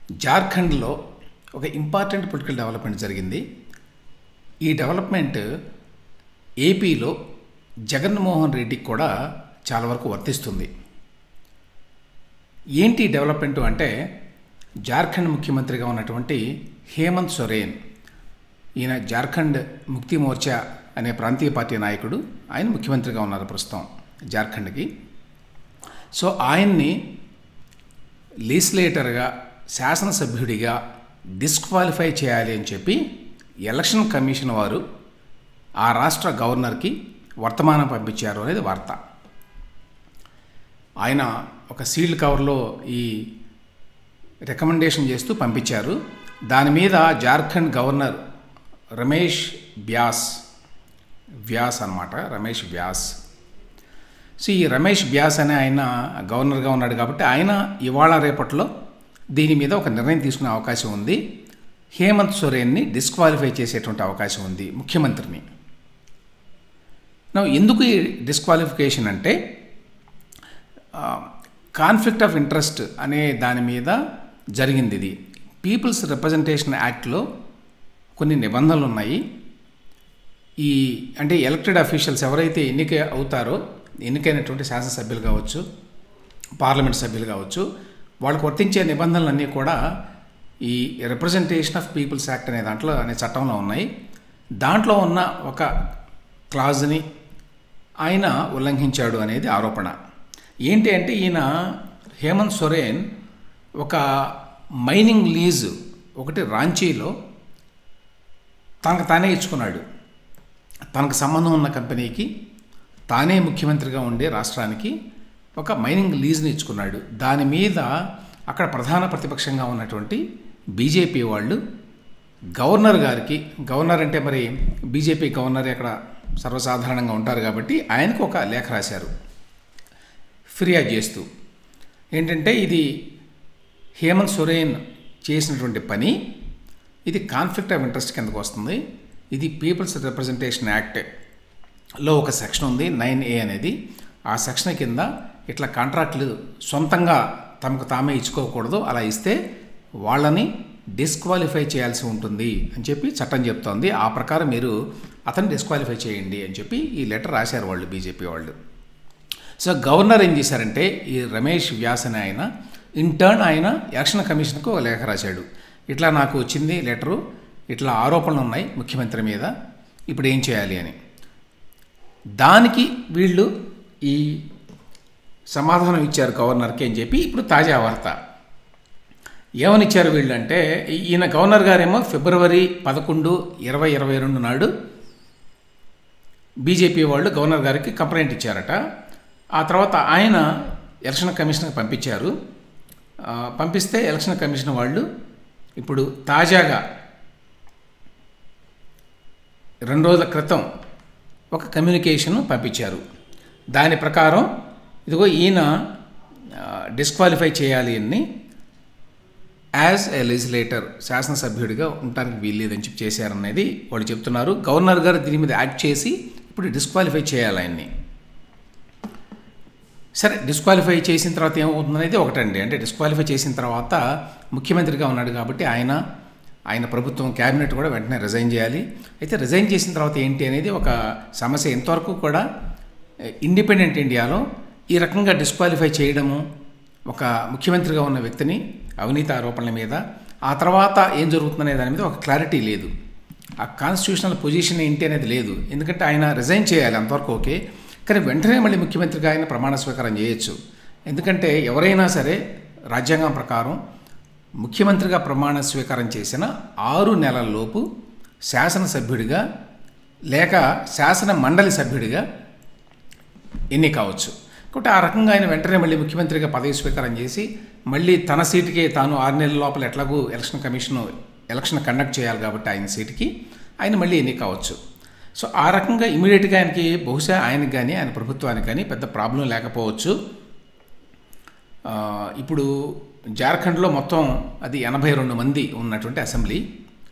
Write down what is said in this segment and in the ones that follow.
జార్ఖండ్లో ఒక important political development జరిగింది ఈ డెవలప్మెంట్ ఏపీలో జగన్మోహన్ రెడ్డికి కూడా చాలా వరకు వర్తిస్తుంది ఏంటి డెవలప్మెంట్ అంటే జార్ఖండ్ ముఖ్యమంత్రిగా ఉన్నటువంటి హేమంత్ సొరేన్ ఈయన జార్ఖండ్ ముక్తి మోర్చా అనే ప్రాంతీయ పార్టీ నాయకుడు ఆయన ముఖ్యమంత్రిగా ఉన్నారు ప్రస్తుతం జార్ఖండ్కి సో ఆయన్ని లీజిస్లేటర్గా శాసనసభ్యుడిగా డిస్క్వాలిఫై చేయాలి అని చెప్పి ఎలక్షన్ కమిషన్ వారు ఆ రాష్ట్ర గవర్నర్కి వర్తమానం పంపించారు అనేది వార్త ఆయన ఒక సీల్డ్ కవర్లో ఈ రికమెండేషన్ చేస్తూ పంపించారు దాని మీద జార్ఖండ్ గవర్నర్ రమేష్ వ్యాస్ వ్యాస్ అనమాట రమేష్ వ్యాస్ సో ఈ రమేష్ వ్యాస్ అనే ఆయన గవర్నర్గా ఉన్నాడు కాబట్టి ఆయన ఇవాళ రేపట్లో దీని మీద ఒక నిర్ణయం తీసుకునే అవకాశం ఉంది హేమంత్ సోరేన్ని డిస్క్వాలిఫై చేసేటువంటి అవకాశం ఉంది ముఖ్యమంత్రిని నా ఎందుకు ఈ డిస్క్వాలిఫికేషన్ అంటే కాన్ఫ్లిక్ట్ ఆఫ్ ఇంట్రెస్ట్ అనే దాని మీద జరిగింది ఇది పీపుల్స్ రిప్రజెంటేషన్ యాక్ట్లో కొన్ని నిబంధనలు ఉన్నాయి ఈ అంటే ఎలక్టెడ్ అఫీషియల్స్ ఎవరైతే ఎన్నిక అవుతారో ఎన్నికైనటువంటి శాసనసభ్యులు కావచ్చు పార్లమెంట్ సభ్యులు కావచ్చు వాళ్ళకు వర్తించే నిబంధనలన్నీ కూడా ఈ రిప్రజెంటేషన్ ఆఫ్ పీపుల్స్ యాక్ట్ అనే దాంట్లో అనే చట్టంలో ఉన్నాయి దాంట్లో ఉన్న ఒక క్లాజ్ని ఆయన ఉల్లంఘించాడు అనేది ఆరోపణ ఏంటి అంటే ఈయన హేమంత్ సొరేన్ ఒక మైనింగ్ లీజ్ ఒకటి రాంచీలో తనకు తానే ఇచ్చుకున్నాడు తనకు సంబంధం ఉన్న కంపెనీకి తానే ముఖ్యమంత్రిగా ఉండే రాష్ట్రానికి ఒక మైనింగ్ లీజ్ని ఇచ్చుకున్నాడు దాని మీద అక్కడ ప్రధాన ప్రతిపక్షంగా ఉన్నటువంటి బీజేపీ వాళ్ళు గవర్నర్ గారికి గవర్నర్ అంటే మరి బీజేపీ గవర్నర్ అక్కడ సర్వసాధారణంగా ఉంటారు కాబట్టి ఆయనకు ఒక లేఖ రాశారు ఫిర్యాదు చేస్తూ ఏంటంటే ఇది హేమంత్ సొరేన్ చేసినటువంటి పని ఇది కాన్ఫ్లిక్ట్ ఆఫ్ ఇంట్రెస్ట్ కిందకు వస్తుంది ఇది పీపుల్స్ రిప్రజెంటేషన్ యాక్ట్లో ఒక సెక్షన్ ఉంది నైన్ ఏ అనేది ఆ సెక్షన్ కింద ఇట్లా కాంట్రాక్ట్లు సొంతంగా తమకు తామే ఇచ్చుకోకూడదు అలా ఇస్తే వాళ్ళని డిస్క్వాలిఫై చేయాల్సి ఉంటుంది అని చెప్పి చట్టం చెప్తోంది ఆ ప్రకారం మీరు అతన్ని డిస్క్వాలిఫై చేయండి అని చెప్పి ఈ లెటర్ రాశారు వాళ్ళు బీజేపీ వాళ్ళు సో గవర్నర్ ఏం చేశారంటే ఈ రమేష్ వ్యాస్ అనే ఆయన ఇంటర్న్ ఆయన ఎలక్షన్ కమిషన్కు ఒక లేఖ రాశాడు ఇట్లా నాకు వచ్చింది లెటరు ఇట్లా ఆరోపణలు ఉన్నాయి ముఖ్యమంత్రి మీద ఇప్పుడు ఏం చేయాలి అని దానికి వీళ్ళు ఈ సమాధానం ఇచ్చారు గవర్నర్కి అని చెప్పి ఇప్పుడు తాజా వార్త ఏమని ఇచ్చారు వీళ్ళు అంటే ఈయన గవర్నర్ గారేమో ఫిబ్రవరి పదకొండు ఇరవై ఇరవై రెండు నాడు బీజేపీ వాళ్ళు గవర్నర్ గారికి కంప్లైంట్ ఇచ్చారట ఆ తర్వాత ఆయన ఎలక్షన్ కమిషన్కి పంపించారు పంపిస్తే ఎలక్షన్ కమిషన్ వాళ్ళు ఇప్పుడు తాజాగా రెండు రోజుల క్రితం ఒక కమ్యూనికేషన్ పంపించారు దాని ప్రకారం ఇదిగో ఈయన డిస్క్వాలిఫై చేయాలి అని యాజ్ ఏ లెజిస్లేటర్ శాసనసభ్యుడిగా ఉండటానికి వీల్లేదని చెప్పి చేశారనేది వాళ్ళు చెప్తున్నారు గవర్నర్ గారు దీని మీద యాక్ట్ చేసి ఇప్పుడు డిస్క్వాలిఫై చేయాలి ఆయన్ని సరే డిస్క్వాలిఫై చేసిన తర్వాత ఏమవుతుందనేది ఒకటండి అంటే డిస్క్వాలిఫై చేసిన తర్వాత ముఖ్యమంత్రిగా ఉన్నాడు కాబట్టి ఆయన ఆయన ప్రభుత్వం క్యాబినెట్ కూడా వెంటనే రిజైన్ చేయాలి అయితే రిజైన్ చేసిన తర్వాత ఏంటి అనేది ఒక సమస్య ఎంతవరకు కూడా ఇండిపెండెంట్ ఇండియాలో ఈ రకంగా డిస్క్వాలిఫై చేయడము ఒక ముఖ్యమంత్రిగా ఉన్న వ్యక్తిని అవినీతి ఆరోపణల మీద ఆ తర్వాత ఏం జరుగుతుందనే దాని మీద ఒక క్లారిటీ లేదు ఆ కాన్స్టిట్యూషనల్ పొజిషన్ ఏంటి అనేది లేదు ఎందుకంటే ఆయన రిజైన్ చేయాలి అంతవరకు ఓకే కానీ వెంటనే మళ్ళీ ముఖ్యమంత్రిగా ఆయన ప్రమాణ స్వీకారం చేయొచ్చు ఎందుకంటే ఎవరైనా సరే రాజ్యాంగం ప్రకారం ముఖ్యమంత్రిగా ప్రమాణ స్వీకారం చేసిన ఆరు నెలల్లోపు శాసనసభ్యుడిగా లేక శాసన మండలి సభ్యుడిగా ఎన్ని కావచ్చు కాబట్టి ఆ రకంగా ఆయన వెంటనే మళ్ళీ ముఖ్యమంత్రిగా పదవి స్వీకారం చేసి మళ్ళీ తన సీటుకే తాను ఆరు నెలల లోపల ఎట్లాగూ ఎలక్షన్ కమిషన్ ఎలక్షన్ కండక్ట్ చేయాలి కాబట్టి ఆయన సీటుకి ఆయన మళ్ళీ ఎన్ని కావచ్చు సో ఆ రకంగా ఇమీడియట్గా ఆయనకి బహుశా ఆయనకి కానీ ఆయన ప్రభుత్వానికి కానీ పెద్ద ప్రాబ్లం లేకపోవచ్చు ఇప్పుడు జార్ఖండ్లో మొత్తం అది ఎనభై రెండు మంది ఉన్నటువంటి అసెంబ్లీ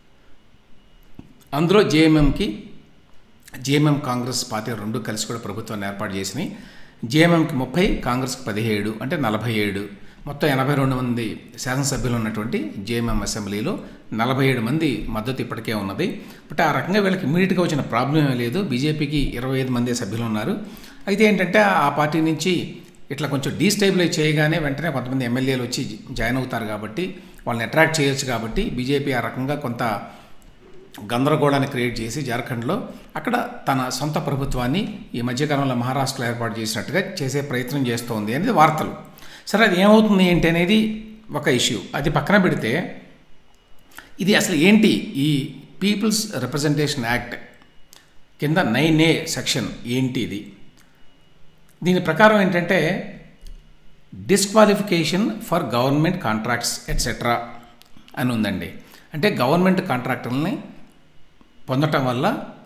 అందులో జేఎంఎంకి జేఎంఎం కాంగ్రెస్ పార్టీ రెండు కలిసి కూడా ప్రభుత్వాన్ని ఏర్పాటు చేసినాయి జేఎంఎంకి ముప్పై కాంగ్రెస్కి పదిహేడు అంటే నలభై ఏడు మొత్తం ఎనభై రెండు మంది శాసనసభ్యులు ఉన్నటువంటి జేఎంఎం అసెంబ్లీలో నలభై ఏడు మంది మద్దతు ఇప్పటికే ఉన్నది బట్ ఆ రకంగా వీళ్ళకి ఇమీడియట్గా వచ్చిన ప్రాబ్లం ఏమీ లేదు బీజేపీకి ఇరవై ఐదు మంది సభ్యులు ఉన్నారు అయితే ఏంటంటే ఆ పార్టీ నుంచి ఇట్లా కొంచెం డీస్టేబిలైజ్ చేయగానే వెంటనే కొంతమంది ఎమ్మెల్యేలు వచ్చి జాయిన్ అవుతారు కాబట్టి వాళ్ళని అట్రాక్ట్ చేయొచ్చు కాబట్టి బీజేపీ ఆ రకంగా కొంత గందరగోళాన్ని క్రియేట్ చేసి జార్ఖండ్లో అక్కడ తన సొంత ప్రభుత్వాన్ని ఈ మధ్యకాలంలో మహారాష్ట్రలో ఏర్పాటు చేసినట్టుగా చేసే ప్రయత్నం చేస్తోంది అనేది వార్తలు సరే అది ఏమవుతుంది ఏంటి అనేది ఒక ఇష్యూ అది పక్కన పెడితే ఇది అసలు ఏంటి ఈ పీపుల్స్ రిప్రజెంటేషన్ యాక్ట్ కింద నైన్ ఏ సెక్షన్ ఏంటి ఇది దీని ప్రకారం ఏంటంటే disqualification for government contracts etcetera అని ఉందండి అంటే గవర్నమెంట్ కాంట్రాక్టర్లని పొందటం వల్ల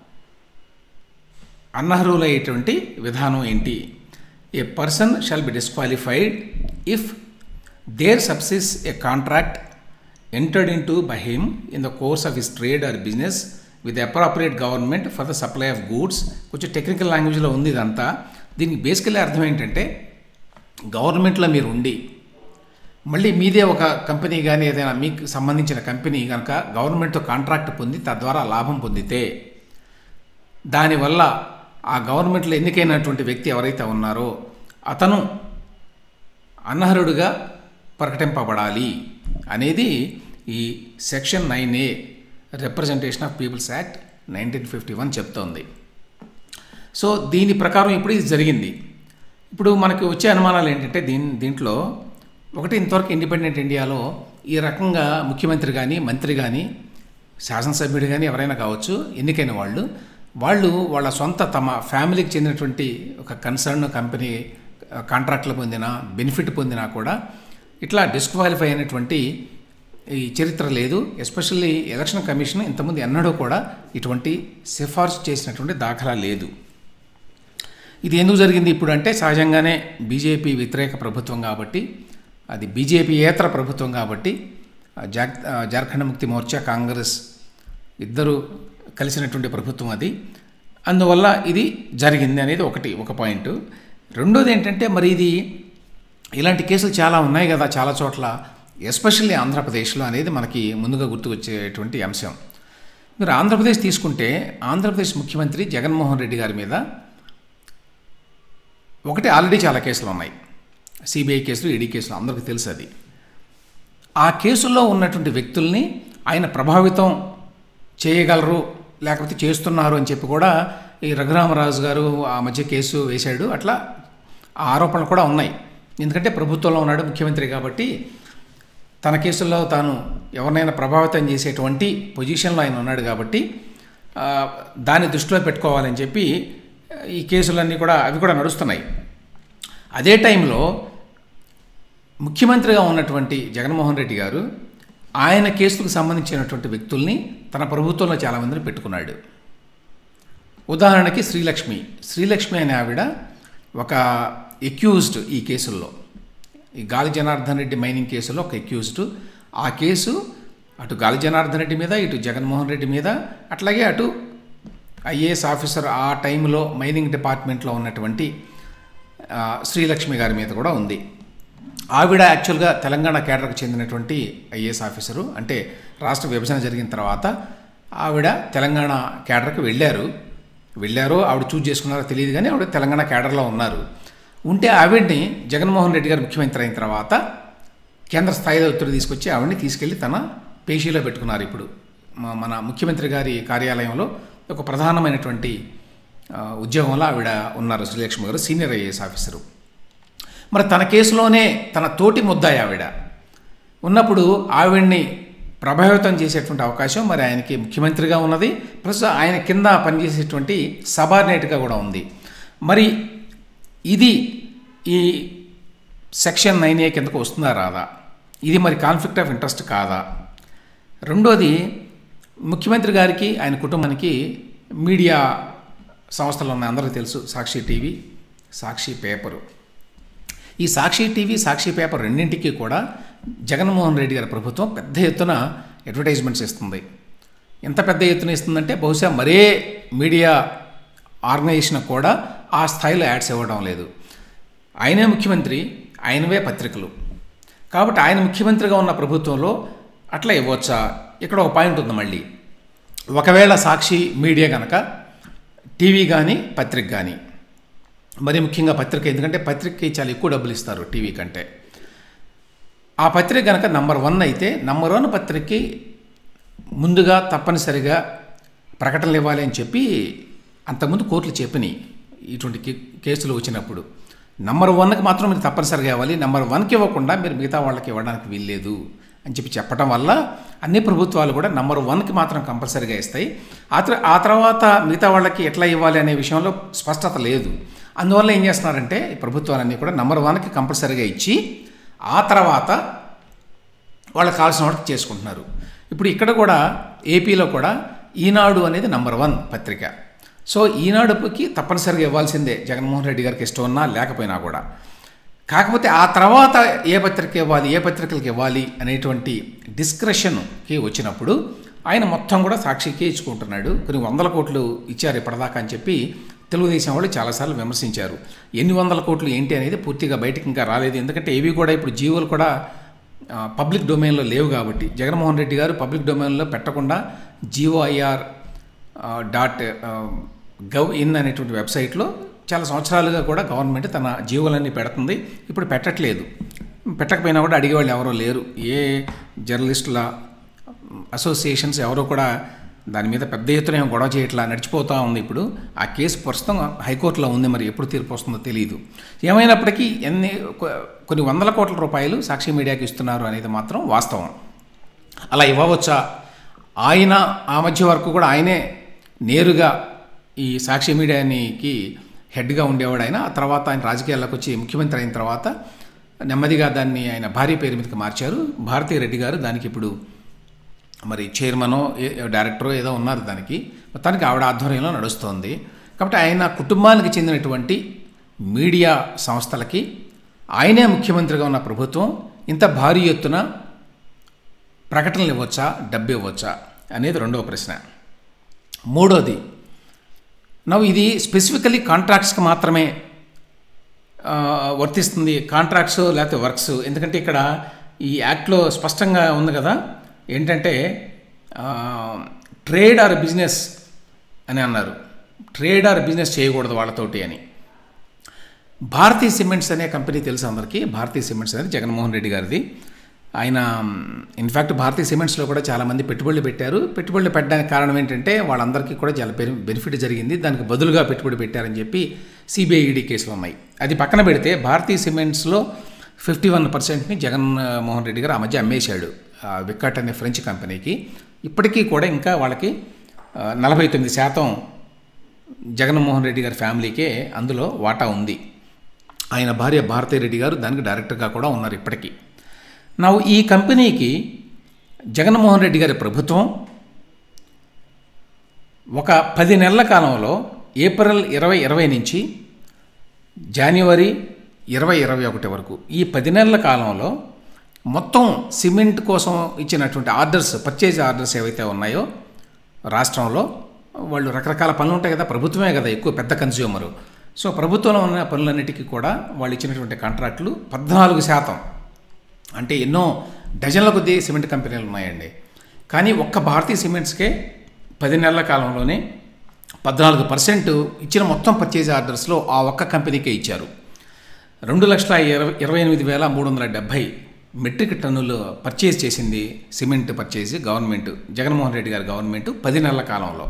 అనర్హులయ్యేటువంటి విధానం ఏంటి a person shall be disqualified if there subsists a contract entered into by him in the course of his trade or business with appropriate government for the supply of goods కొంచెం technical లాంగ్వేజ్లో ఉంది ఇదంతా దీనికి basically అర్థం ఏంటంటే గవర్నమెంట్లో మీరు ఉండి మళ్ళీ మీదే ఒక కంపెనీ కానీ ఏదైనా మీకు సంబంధించిన కంపెనీ కనుక గవర్నమెంట్తో కాంట్రాక్ట్ పొంది తద్వారా లాభం పొందితే దానివల్ల ఆ గవర్నమెంట్లో ఎన్నికైనటువంటి వ్యక్తి ఎవరైతే ఉన్నారో అతను అనర్హుడుగా ప్రకటింపబడాలి అనేది ఈ section nine A representation of people's act nineteen fifty one చెప్తోంది సో దీని ప్రకారం ఇప్పుడు ఇది జరిగింది ఇప్పుడు మనకి వచ్చే అనుమానాలు ఏంటంటే దీని దీంట్లో ఒకటి ఇంతవరకు ఇండిపెండెంట్ ఇండియాలో ఈ రకంగా ముఖ్యమంత్రి కానీ మంత్రి కానీ శాసనసభ్యుడు కానీ ఎవరైనా కావచ్చు ఎన్నికైన వాళ్ళు వాళ్ళు వాళ్ళ సొంత తమ ఫ్యామిలీకి చెందినటువంటి ఒక కన్సర్న్ కంపెనీ కాంట్రాక్ట్లు పొందిన బెనిఫిట్ పొందినా కూడా ఇట్లా డిస్క్వాలిఫై అయినటువంటి ఈ చరిత్ర లేదు ఎస్పెషల్లీ ఎలక్షన్ కమిషన్ ఇంతకుముందు ఎన్నడూ కూడా ఇటువంటి సిఫార్సు చేసినటువంటి దాఖలా లేదు ఇది ఎందుకు జరిగింది ఇప్పుడు అంటే సహజంగానే బీజేపీ వ్యతిరేక ప్రభుత్వం కాబట్టి అది బీజేపీ ఏతర ప్రభుత్వం కాబట్టి జార్ జార్ఖండ్ ముక్తి మోర్చా కాంగ్రెస్ ఇద్దరు కలిసినటువంటి ప్రభుత్వం అది అందువల్ల ఇది జరిగింది అనేది ఒకటి ఒక పాయింట్ రెండోది ఏంటంటే మరి ఇది ఇలాంటి కేసులు చాలా ఉన్నాయి కదా చాలా చోట్ల ఎస్పెషల్లీ ఆంధ్రప్రదేశ్లో అనేది మనకి ముందుగా గుర్తుకొచ్చేటువంటి అంశం మీరు ఆంధ్రప్రదేశ్ తీసుకుంటే ఆంధ్రప్రదేశ్ ముఖ్యమంత్రి జగన్మోహన్ రెడ్డి గారి మీద ఒకటి ఆల్రెడీ చాలా కేసులు ఉన్నాయి సిబిఐ కేసులు ఈడీ కేసులు అందరికీ తెలుసు అది ఆ కేసుల్లో ఉన్నటువంటి వ్యక్తుల్ని ఆయన ప్రభావితం చేయగలరు లేకపోతే చేస్తున్నారు అని చెప్పి కూడా ఈ రఘురామరాజు గారు ఆ మధ్య కేసు వేశాడు అట్లా ఆ ఆరోపణలు కూడా ఉన్నాయి ఎందుకంటే ప్రభుత్వంలో ఉన్నాడు ముఖ్యమంత్రి కాబట్టి తన కేసుల్లో తాను ఎవరినైనా ప్రభావితం చేసేటువంటి పొజిషన్లో ఆయన ఉన్నాడు కాబట్టి దాన్ని దృష్టిలో పెట్టుకోవాలని చెప్పి ఈ కేసులన్నీ కూడా అవి కూడా నడుస్తున్నాయి అదే టైంలో ముఖ్యమంత్రిగా ఉన్నటువంటి జగన్మోహన్ రెడ్డి గారు ఆయన కేసులకు సంబంధించినటువంటి వ్యక్తుల్ని తన ప్రభుత్వంలో చాలామందిని పెట్టుకున్నాడు ఉదాహరణకి శ్రీలక్ష్మి శ్రీలక్ష్మి అనే ఆవిడ ఒక ఎక్యూజ్డ్ ఈ కేసుల్లో ఈ గాలి జనార్దన్ రెడ్డి మైనింగ్ కేసులో ఒక ఎక్యూజ్డ్ ఆ కేసు అటు గాలి జనార్దన్ రెడ్డి మీద ఇటు జగన్మోహన్ రెడ్డి మీద అట్లాగే అటు ఐఏఎస్ ఆఫీసర్ ఆ టైంలో మైనింగ్ డిపార్ట్మెంట్లో ఉన్నటువంటి శ్రీలక్ష్మి గారి మీద కూడా ఉంది ఆవిడ యాక్చువల్గా తెలంగాణ కేడర్కు చెందినటువంటి ఐఏఎస్ ఆఫీసరు అంటే రాష్ట్ర విభజన జరిగిన తర్వాత ఆవిడ తెలంగాణ కేడర్కి వెళ్ళారు వెళ్ళారో ఆవిడ చూజ్ చేసుకున్నారో తెలియదు కానీ ఆవిడ తెలంగాణ కేడర్లో ఉన్నారు ఉంటే ఆవిడ్ని జగన్మోహన్ రెడ్డి గారు ముఖ్యమంత్రి అయిన తర్వాత కేంద్ర స్థాయిలో ఒత్తిడి తీసుకొచ్చి ఆవిడని తీసుకెళ్లి తన పేషీలో పెట్టుకున్నారు ఇప్పుడు మన ముఖ్యమంత్రి గారి కార్యాలయంలో ఒక ప్రధానమైనటువంటి ఉద్యోగంలో ఆవిడ ఉన్నారు శ్రీలక్ష్మి గారు సీనియర్ ఐఏఎస్ ఆఫీసరు మరి తన కేసులోనే తన తోటి ముద్దాయి ఆవిడ ఉన్నప్పుడు ఆవిడ్ని ప్రభావితం చేసేటువంటి అవకాశం మరి ఆయనకి ముఖ్యమంత్రిగా ఉన్నది ప్లస్ ఆయన కింద పనిచేసేటువంటి సబార్డినేట్గా కూడా ఉంది మరి ఇది ఈ సెక్షన్ నైన్ ఏ కిందకు వస్తుందా రాదా ఇది మరి కాన్ఫ్లిక్ట్ ఆఫ్ ఇంట్రెస్ట్ కాదా రెండోది ముఖ్యమంత్రి గారికి ఆయన కుటుంబానికి మీడియా సంస్థలు ఉన్నాయి అందరికీ తెలుసు సాక్షి టీవీ సాక్షి పేపరు ఈ సాక్షి టీవీ సాక్షి పేపర్ రెండింటికి కూడా జగన్మోహన్ రెడ్డి గారి ప్రభుత్వం పెద్ద ఎత్తున అడ్వర్టైజ్మెంట్స్ ఇస్తుంది ఎంత పెద్ద ఎత్తున ఇస్తుందంటే బహుశా మరే మీడియా ఆర్గనైజేషన్ కూడా ఆ స్థాయిలో యాడ్స్ ఇవ్వడం లేదు ఆయనే ముఖ్యమంత్రి ఆయనవే పత్రికలు కాబట్టి ఆయన ముఖ్యమంత్రిగా ఉన్న ప్రభుత్వంలో అట్లా ఇవ్వచ్చా ఇక్కడ ఒక పాయింట్ ఉంది మళ్ళీ ఒకవేళ సాక్షి మీడియా కనుక టీవీ కానీ పత్రిక కానీ మరి ముఖ్యంగా పత్రిక ఎందుకంటే పత్రికకి చాలా ఎక్కువ డబ్బులు ఇస్తారు టీవీ కంటే ఆ పత్రిక కనుక నంబర్ వన్ అయితే నంబర్ వన్ పత్రికకి ముందుగా తప్పనిసరిగా ప్రకటనలు ఇవ్వాలి అని చెప్పి అంతకుముందు కోర్టులు చెప్పినాయి ఇటువంటి కే- కేసులు వచ్చినప్పుడు నంబర్ వన్కి మాత్రం మీరు తప్పనిసరిగా ఇవ్వాలి నంబర్ వన్కి ఇవ్వకుండా మీరు మిగతా వాళ్ళకి ఇవ్వడానికి వీల్లేదు అని చెప్పి చెప్పడం వల్ల అన్ని ప్రభుత్వాలు కూడా నంబర్ వన్కి మాత్రం కంపల్సరీగా ఇస్తాయి ఆ తర్- ఆ తర్వాత మిగతా వాళ్ళకి ఎట్లా ఇవ్వాలి అనే విషయంలో స్పష్టత లేదు అందువల్ల ఏం చేస్తున్నారంటే ఈ ప్రభుత్వాలన్నీ కూడా నంబర్ వన్కి కంపల్సరీగా ఇచ్చి ఆ తర్వాత వాళ్ళకి కావాల్సిన వాటికి చేసుకుంటున్నారు ఇప్పుడు ఇక్కడ కూడా ఏపీలో కూడా ఈనాడు అనేది నంబర్ వన్ పత్రిక సో ఈనాడుకి తప్పనిసరిగా ఇవ్వాల్సిందే జగన్మోహన్ రెడ్డి గారికి ఇష్టం ఉన్నా లేకపోయినా కూడా కాకపోతే ఆ తర్వాత ఏ పత్రిక ఇవ్వాలి ఏ పత్రికలకు ఇవ్వాలి అనేటువంటి డిస్క్రిషన్కి వచ్చినప్పుడు ఆయన మొత్తం కూడా సాక్షికే ఇచ్చుకుంటున్నాడు కొన్ని వందల కోట్లు ఇచ్చారు ఇప్పటిదాకా అని చెప్పి తెలుగుదేశం వాళ్ళు చాలాసార్లు విమర్శించారు ఎన్ని వందల కోట్లు ఏంటి అనేది పూర్తిగా బయటకు ఇంకా రాలేదు ఎందుకంటే ఇవి కూడా ఇప్పుడు జీవోలు కూడా ఆ, పబ్లిక్ డొమైన్లో లేవు కాబట్టి జగన్మోహన్ రెడ్డి గారు పబ్లిక్ డొమైన్లో పెట్టకుండా జిఓఐఆర్ డాట్ గవ్ ఇన్ అనేటువంటి వెబ్సైట్లో చాలా సంవత్సరాలుగా కూడా గవర్నమెంట్ తన జీవోలన్నీ పెడుతుంది ఇప్పుడు పెట్టట్లేదు పెట్టకపోయినా కూడా అడిగేవాళ్ళు ఎవరో లేరు ఏ జర్నలిస్టుల అసోసియేషన్స్ ఎవరో కూడా దాని మీద పెద్ద ఎత్తున ఏం గొడవ చేయట్లా నడిచిపోతూ ఉంది ఇప్పుడు ఆ కేసు ప్రస్తుతం హైకోర్టులో ఉంది మరి ఎప్పుడు తీర్పు వస్తుందో తెలియదు ఏమైనప్పటికీ ఎన్ని కొ- కొన్ని వందల కోట్ల రూపాయలు సాక్షి మీడియాకి ఇస్తున్నారు అనేది మాత్రం వాస్తవం అలా ఇవ్వవచ్చా ఆయన ఆ మధ్య వరకు కూడా ఆయనే నేరుగా ఈ సాక్షి మీడియానికి హెడ్గా ఉండేవాడు ఆయన ఆ తర్వాత ఆయన రాజకీయాల్లోకి వచ్చి ముఖ్యమంత్రి అయిన తర్వాత నెమ్మదిగా దాన్ని ఆయన భార్య పేరు మీదకి మార్చారు భారతీ రెడ్డి గారు దానికి ఇప్పుడు మరి చైర్మనో ఏ- డైరెక్టరో ఏదో ఉన్నారు దానికి మొత్తానికి ఆవిడ ఆధ్వర్యంలో నడుస్తోంది కాబట్టి ఆయన కుటుంబానికి చెందినటువంటి మీడియా సంస్థలకి ఆయనే ముఖ్యమంత్రిగా ఉన్న ప్రభుత్వం ఇంత భారీ ఎత్తున ప్రకటనలు ఇవ్వచ్చా డబ్బు ఇవ్వచ్చా అనేది రెండవ ప్రశ్న మూడోది నవ్వు ఇది స్పెసిఫికలీ కాంట్రాక్ట్స్కి మాత్రమే ఆ, వర్తిస్తుంది కాంట్రాక్ట్స్ లేకపోతే వర్క్స్ ఎందుకంటే ఇక్కడ ఈ యాక్ట్లో స్పష్టంగా ఉంది కదా ఏంటంటే ట్రేడ్ ఆర్ బిజినెస్ అని అన్నారు ట్రేడ్ ఆర్ బిజినెస్ చేయకూడదు వాళ్ళతోటి అని భారతీ సిమెంట్స్ అనే కంపెనీ తెలుసు అందరికీ భారతీ సిమెంట్స్ అనేది జగన్మోహన్ రెడ్డి గారిది ఆయన ఇన్ఫ్యాక్ట్ భారతీ సిమెంట్స్లో కూడా చాలామంది పెట్టుబడులు పెట్టారు పెట్టుబడులు పెట్టడానికి కారణం ఏంటంటే వాళ్ళందరికీ కూడా చాలా బెని బెనిఫిట్ జరిగింది దానికి బదులుగా పెట్టుబడి పెట్టారని చెప్పి సిబిఐఈడి కేసులు ఉన్నాయి అది పక్కన పెడితే భారతీ సిమెంట్స్లో ఫిఫ్టీ వన్ పర్సెంట్ని జగన్మోహన్ రెడ్డి గారు ఆ మధ్య అమ్మేశాడు ఆ విక్కట్ అనే ఫ్రెంచ్ కంపెనీకి ఇప్పటికీ కూడా ఇంకా వాళ్ళకి ఆ, నలభై తొమ్మిది శాతం జగన్మోహన్ రెడ్డి గారి ఫ్యామిలీకే అందులో వాటా ఉంది ఆయన భార్య భారతీ రెడ్డి గారు దానికి డైరెక్టర్గా కూడా ఉన్నారు ఇప్పటికీ నా ఈ కంపెనీకి జగన్మోహన్ రెడ్డి గారి ప్రభుత్వం ఒక పది నెలల కాలంలో ఏప్రిల్ ఇరవై ఇరవై నుంచి జనవరి ఇరవై ఇరవై ఒకటి వరకు ఈ పది నెలల కాలంలో మొత్తం సిమెంట్ కోసం ఇచ్చినటువంటి ఆర్డర్స్ పర్చేజ్ ఆర్డర్స్ ఏవైతే ఉన్నాయో రాష్ట్రంలో వాళ్ళు రకరకాల పనులు ఉంటాయి కదా ప్రభుత్వమే కదా ఎక్కువ పెద్ద కన్స్యూమరు సో ప్రభుత్వంలో ఉన్న పనులన్నిటికీ కూడా వాళ్ళు ఇచ్చినటువంటి కాంట్రాక్టులు పద్నాలుగు శాతం అంటే ఎన్నో డజన్ల కొద్దీ సిమెంట్ కంపెనీలు ఉన్నాయండి కానీ ఒక్క భారతీయ సిమెంట్స్కే పది నెలల కాలంలోనే పద్నాలుగు పర్సెంట్ ఇచ్చిన మొత్తం పర్చేజ్ ఆర్డర్స్లో ఆ ఒక్క కంపెనీకే ఇచ్చారు రెండు లక్షల ఇరవై ఇరవై ఎనిమిది వేల మూడు వందల డెబ్భై మెట్రిక్ టన్నులు పర్చేజ్ చేసింది cement purchase government Jaganmohan Reddy గారి గవర్నమెంట్ పది నెలల కాలంలో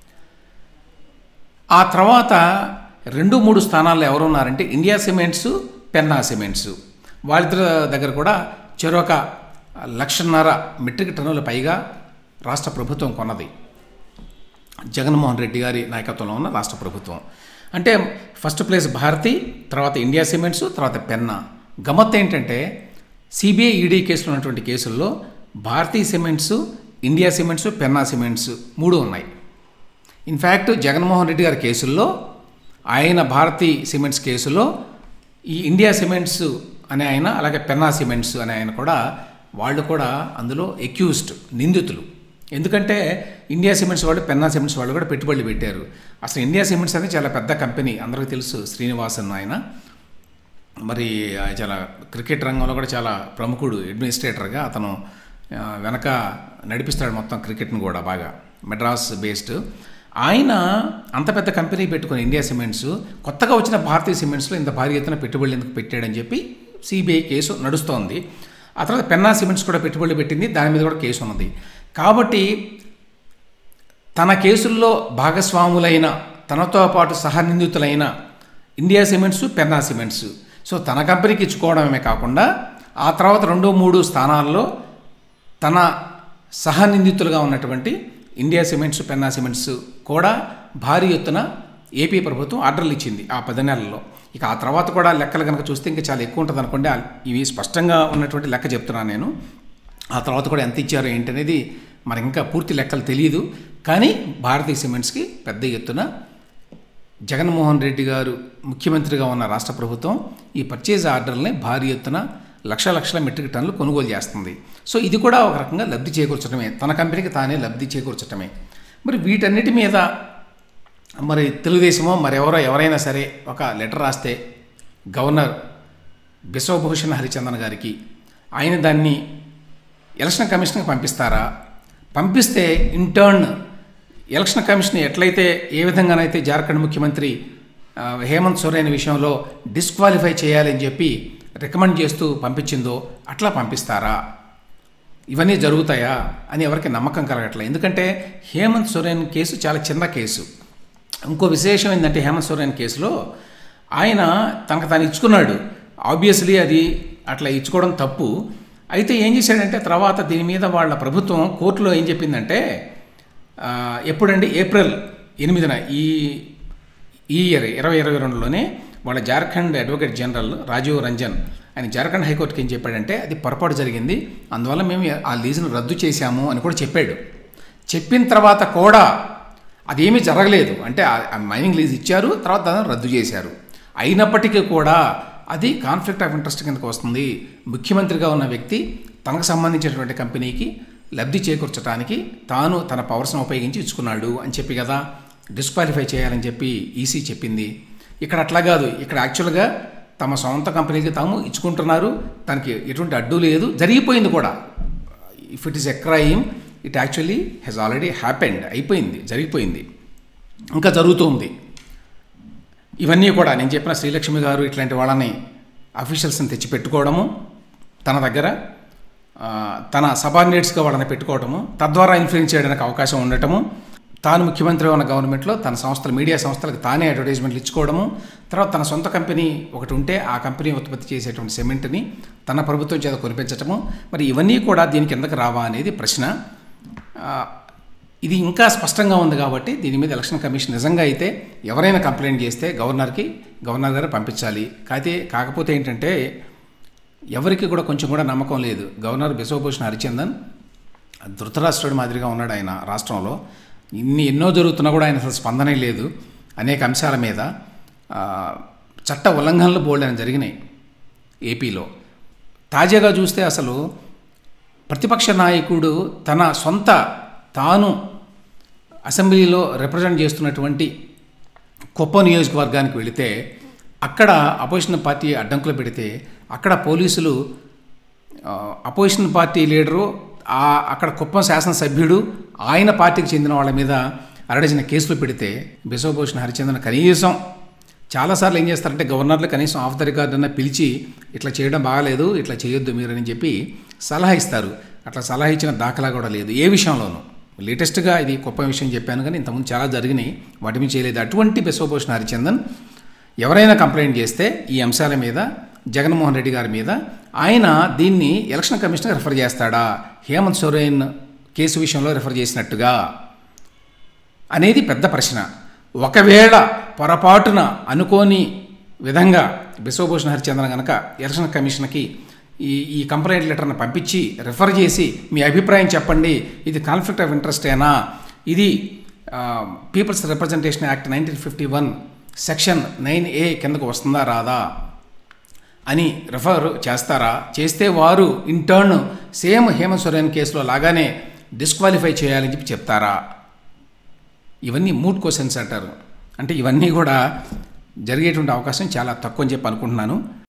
ఆ తర్వాత రెండు మూడు స్థానాల్లో ఎవరున్నారంటే ఇండియా సిమెంట్స్ పెన్నా సిమెంట్స్ వాళ్ళిద్దరి దగ్గర కూడా చెరొక లక్షన్నర మెట్రిక్ టన్నుల పైగా రాష్ట్ర ప్రభుత్వం కొన్నది జగన్మోహన్ రెడ్డి గారి నాయకత్వంలో ఉన్న రాష్ట్ర ప్రభుత్వం అంటే ఫస్ట్ ప్లేస్ భారతి తర్వాత ఇండియా సిమెంట్స్ తర్వాత పెన్నా గమ్మత్ ఏంటంటే సిబిఐ ఈడీ కేసులో ఉన్నటువంటి కేసుల్లో Bharathi cements India cements Penna cements మూడు ఉన్నాయి ఇన్ఫ్యాక్ట్ జగన్మోహన్ రెడ్డి గారి కేసుల్లో ఆయన భారతీ సిమెంట్స్ కేసులో ఈ ఇండియా సిమెంట్స్ అనే ఆయన అలాగే పెన్నా సిమెంట్స్ అనే ఆయన కూడా వాళ్ళు కూడా అందులో ఎక్యూజ్డ్ నిందితులు ఎందుకంటే ఇండియా సిమెంట్స్ వాళ్ళు పెన్నా సిమెంట్స్ వాళ్ళు కూడా పెట్టుబడులు పెట్టారు అసలు ఇండియా సిమెంట్స్ అనేది చాలా పెద్ద కంపెనీ అందరికీ తెలుసు శ్రీనివాసన్ ఆయన మరి ఆ చాలా క్రికెట్ రంగంలో కూడా చాలా ప్రముఖుడు అడ్మినిస్ట్రేటర్గా అతను ఆ, వెనక నడిపిస్తాడు మొత్తం క్రికెట్ని కూడా బాగా మెడ్రాస్ బేస్డ్ ఆయన అంత పెద్ద కంపెనీ పెట్టుకుని ఇండియా సిమెంట్స్ కొత్తగా వచ్చిన భారతీయ సిమెంట్స్లో ఇంత భారీ ఎత్తున పెట్టుబడులు ఎందుకు పెట్టాడని చెప్పి సిబిఐ కేసు నడుస్తోంది ఆ తర్వాత పెన్నా సిమెంట్స్ కూడా పెట్టుబడులు పెట్టింది దాని మీద కూడా కేసు ఉన్నది కాబట్టి తన కేసుల్లో భాగస్వాములైన తనతో పాటు సహనిందితులైన India cements Penna cements so తన కంపెనీకి ఇచ్చుకోవడమే కాకుండా ఆ తర్వాత రెండు మూడు స్థానాల్లో తన సహనిందితులుగా ఉన్నటువంటి ఇండియా సిమెంట్స్ పెన్నా సిమెంట్స్ కూడా భారీ ఎత్తున ఏపీ ప్రభుత్వం ఆర్డర్లు ఇచ్చింది ఆ పది నెలల్లో ఇక ఆ తర్వాత కూడా లెక్కలు కనుక చూస్తే ఇంకా చాలా ఎక్కువ ఉంటుంది అనుకోండి ఆ- ఇవి స్పష్టంగా ఉన్నటువంటి లెక్క చెప్తున్నాను నేను ఆ తర్వాత కూడా ఎంత ఇచ్చారో ఏంటనేది మనకి ఇంకా పూర్తి లెక్కలు తెలియదు కానీ భారతీయ సిమెంట్స్కి పెద్ద ఎత్తున జగన్మోహన్ రెడ్డి గారు ముఖ్యమంత్రిగా ఉన్న రాష్ట్ర ప్రభుత్వం ఈ పర్చేజ్ ఆర్డర్ని భారీ ఎత్తున లక్ష లక్షల మెట్రిక్ టన్నులు కొనుగోలు చేస్తుంది సో ఇది కూడా ఒక రకంగా లబ్ధి చేకూర్చడమే తన కంపెనీకి తానే లబ్ధి చేకూర్చడమే మరి వీటన్నిటి మీద మరి తెలుగుదేశమో మరెవరో ఎవరైనా సరే ఒక లెటర్ రాస్తే గవర్నర్ బిశ్వభూషణ్ హరిచందన్ గారికి ఆయన దాన్ని ఎలక్షన్ కమిషన్కి పంపిస్తారా పంపిస్తే ఇంటర్న్ ఎలక్షన్ కమిషన్ ఎట్లయితే ఏ విధంగానైతే జార్ఖండ్ ముఖ్యమంత్రి ఆ, హేమంత్ సోరెన్ విషయంలో డిస్క్వాలిఫై చేయాలని చెప్పి రికమెండ్ చేస్తూ పంపించిందో అట్లా పంపిస్తారా ఇవన్నీ జరుగుతాయా అని ఎవరికి నమ్మకం కలగట్లేదు ఎందుకంటే హేమంత్ సోరెన్ కేసు చాలా చిన్న కేసు ఇంకో విశేషం ఏంటంటే హేమంత్ సోరెన్ కేసులో ఆయన తనకు తాను ఇచ్చుకున్నాడు ఆబ్వియస్లీ అది అట్లా ఇచ్చుకోవడం తప్పు అయితే ఏం చేశాడంటే తర్వాత దీని మీద వాళ్ళ ప్రభుత్వం కోర్టులో ఏం చెప్పిందంటే ఆ, ఎప్పుడండి ఏప్రిల్ ఎనిమిదిన ఈ ఈ ఇయర్ ఇరవై ఇరవై రెండులోనే వాళ్ళ జార్ఖండ్ అడ్వకేట్ జనరల్ రాజీవ్ రంజన్ ఆయన జార్ఖండ్ హైకోర్టుకి ఏం చెప్పాడంటే అది పొరపాటు జరిగింది అందువల్ల మేము ఆ లీజును రద్దు చేశాము అని కూడా చెప్పాడు చెప్పిన తర్వాత కూడా అదేమీ జరగలేదు అంటే ఆ- ఆ మైనింగ్ లీజ్ ఇచ్చారు తర్వాత దాన్ని రద్దు చేశారు అయినప్పటికీ కూడా అది కాన్ఫ్లిక్ట్ ఆఫ్ ఇంట్రెస్ట్ కిందకు వస్తుంది ముఖ్యమంత్రిగా ఉన్న వ్యక్తి తనకు సంబంధించినటువంటి కంపెనీకి లబ్ధి చేకూర్చడానికి తాను తన పవర్స్ను ఉపయోగించి ఇచ్చుకున్నాడు అని చెప్పి కదా డిస్క్వాలిఫై చేయాలని చెప్పి ఈసీ చెప్పింది ఇక్కడ అట్లా కాదు ఇక్కడ యాక్చువల్గా తమ సొంత కంపెనీకి తాము ఇచ్చుకుంటున్నారు తనకి ఎటువంటి అడ్డు లేదు జరిగిపోయింది కూడా if it is a crime it actually has already happened అయిపోయింది జరిగిపోయింది ఇంకా జరుగుతుంది ఇవన్నీ కూడా నేను చెప్పిన శ్రీలక్ష్మి గారు ఇట్లాంటి వాళ్ళని అఫీషియల్స్ని తెచ్చి పెట్టుకోవడము తన దగ్గర ఆ, తన సబార్డినేట్స్గా వాళ్ళని పెట్టుకోవడము తద్వారా ఇన్ఫ్లుయెన్స్ చేయడానికి అవకాశం ఉండటము తాను ముఖ్యమంత్రి ఉన్న గవర్నమెంట్లో తన సంస్థలు మీడియా సంస్థలకు తానే అడ్వర్టైజ్మెంట్లు ఇచ్చుకోవడము తర్వాత తన సొంత కంపెనీ ఒకటి ఉంటే ఆ కంపెనీ ఉత్పత్తి చేసేటువంటి సిమెంట్ని తన ప్రభుత్వం చేత కొనిపించటము మరి ఇవన్నీ కూడా దీని కిందకు రావా అనేది ప్రశ్న ఆ, ఇది ఇంకా స్పష్టంగా ఉంది కాబట్టి దీని మీద ఎలక్షన్ కమిషన్ నిజంగా అయితే ఎవరైనా కంప్లైంట్ చేస్తే గవర్నర్కి గవర్నర్ గారు పంపించాలి కాకపోతే కాకపోతే ఏంటంటే ఎవరికి కూడా కొంచెం కూడా నమ్మకం లేదు గవర్నర్ బిశ్వభూషణ్ హరిచందన్ ధృతరాష్ట్రుడి మాదిరిగా ఉన్నాడు ఆయన రాష్ట్రంలో ఇన్ని ఎన్నో జరుగుతున్నా కూడా ఆయన అసలు స్పందనే లేదు అనేక అంశాల మీద ఆ, చట్ట ఉల్లంఘనలు బోల్డని జరిగినాయి ఏపీలో తాజాగా చూస్తే అసలు ప్రతిపక్ష నాయకుడు తన సొంత తాను అసెంబ్లీలో రిప్రజెంట్ చేస్తున్నటువంటి కుప్ప నియోజకవర్గానికి వెళితే అక్కడ అపోజిషన్ పార్టీ అడ్డంకులు పెడితే అక్కడ పోలీసులు ఆ, అపోజిషన్ పార్టీ లీడరు ఆ అక్కడ కుప్పం శాసనసభ్యుడు ఆయన పార్టీకి చెందిన వాళ్ళ మీద అరడజన కేసులు పెడితే బిశ్వభూషణ్ హరిచంద్రన్ కనీసం చాలాసార్లు ఏం చేస్తారంటే గవర్నర్లు కనీసం ఆఫ్ ద రికార్డ్ అన్న పిలిచి ఇట్లా చేయడం బాగాలేదు ఇట్లా చేయొద్దు మీరు అని చెప్పి సలహా ఇస్తారు అట్లా సలహా ఇచ్చిన దాఖలా కూడా లేదు ఏ విషయంలోనూ లేటెస్ట్గా ఇది గొప్ప విషయం చెప్పాను కానీ ఇంతకుముందు చాలా జరిగినాయి వాటి మీద చేయలేదు అటువంటి బిశ్వభూషణ్ హరిచందన్ ఎవరైనా కంప్లైంట్ చేస్తే ఈ అంశాల మీద జగన్మోహన్ రెడ్డి గారి మీద ఆయన దీన్ని ఎలక్షన్ కమిషనర్ రిఫర్ చేస్తాడా హేమంత్ సోరెన్ కేసు విషయంలో రిఫర్ చేసినట్టుగా అనేది పెద్ద ప్రశ్న ఒకవేళ పొరపాటున అనుకోని విధంగా బిశ్వభూషణ్ హరిచంద్రన్ కనుక ఎలక్షన్ కమిషన్కి ఈ ఈ కంప్లైంట్ లెటర్ని పంపించి రిఫర్ చేసి మీ అభిప్రాయం చెప్పండి ఇది కాన్ఫ్లిక్ట్ ఆఫ్ ఇంట్రెస్టేనా ఇది people's representation act nineteen fifty one section nine A కిందకు వస్తుందా రాదా అని రిఫర్ చేస్తారా చేస్తే వారు ఇంటర్న్ సేమ్ హేమంత్ సోరెన్ కేసులో లాగానే డిస్క్వాలిఫై చేయాలని చెప్పి చెప్తారా ఇవన్నీ మూడ్ క్వశ్చన్స్ అంటారు అంటే ఇవన్నీ కూడా జరిగేటువంటి అవకాశం చాలా తక్కువ అని చెప్పి అనుకుంటున్నాను